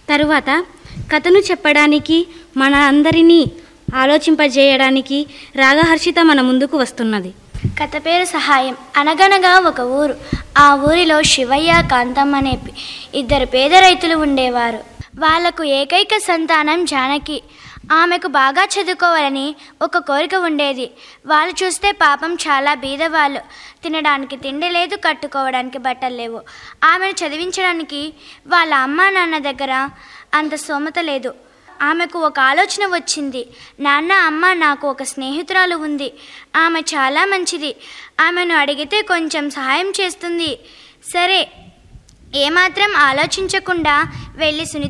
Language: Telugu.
తరువాత కథను చెప్పడానికి మన అందరినీ ఆలోచింపజేయడానికి రాగహర్షిత మన ముందుకు వస్తున్నది కథ పేరు సహాయం అనగనగా ఒక ఊరు ఆ ఊరిలో శివయ్య కాంతమ్మ అనే పి- ఇద్దరు పేద రైతులు ఉండేవారు వాళ్లకు ఏకైక సంతానం జానకి ఆమెకు బాగా చదువుకోవాలని ఒక కోరిక ఉండేది వాళ్ళు చూస్తే పాపం చాలా బీదవాళ్ళు తినడానికి తిండి లేదు కట్టుకోవడానికి బట్టలు లేవు ఆమెను చదివించడానికి వాళ్ళ అమ్మా నాన్న దగ్గర అంత స్తోమత లేదు ఆమెకు ఒక ఆలోచన వచ్చింది నాన్న అమ్మ నాకు ఒక స్నేహితురాలు ఉంది ఆమె చాలా మంచిది ఆమెను అడిగితే కొంచెం సహాయం చేస్తుంది సరే ఏమాత్రం ఆలోచించకుండా వెళ్ళి సునీత